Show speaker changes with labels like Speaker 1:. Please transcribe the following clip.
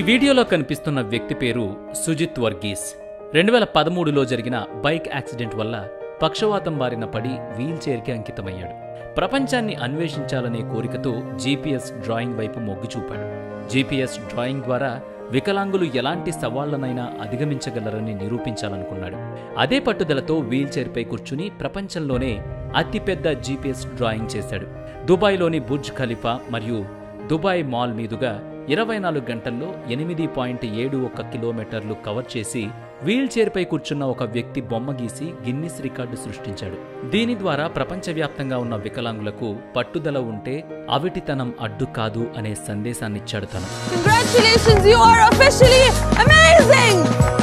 Speaker 1: వీడియోలో కనిపిస్తున్న వ్యక్తి పేరు సుజిత్ వర్గీస్ రెండు వేల పదమూడులో జరిగిన బైక్ యాక్సిడెంట్ వల్ల పక్షవాతం బారిన పడి వీల్ చైర్కి అంకితమయ్యాడు ప్రపంచాన్ని అన్వేషించాలనే కోరికతో జీపీఎస్ డ్రాయింగ్ వైపు మొగ్గు చూపాడు జీపీఎస్ డ్రాయింగ్ ద్వారా వికలాంగులు ఎలాంటి సవాళ్లనైనా అధిగమించగలరని నిరూపించాలనుకున్నాడు అదే పట్టుదలతో వీల్ చైర్పై కూర్చుని ప్రపంచంలోనే అతిపెద్ద జీపీఎస్ డ్రాయింగ్ చేశాడు దుబాయ్లోని బుర్జ్ ఖలీఫా మరియు దుబాయ్ మాల్ మీదుగా ఇరవై నాలుగు గంటల్లో ఎనిమిది పాయింట్ ఏడు ఒక్క కిలోమీటర్లు కవర్ చేసి వీల్ చైర్పై కూర్చున్న ఒక వ్యక్తి బొమ్మ గీసి గిన్నిస్ రికార్డు సృష్టించాడు దీని ద్వారా ప్రపంచవ్యాప్తంగా ఉన్న వికలాంగులకు పట్టుదల ఉంటే అవిటితనం అడ్డు కాదు అనే సందేశాన్నిచ్చాడు తను
Speaker 2: Congratulations, you are officially amazing!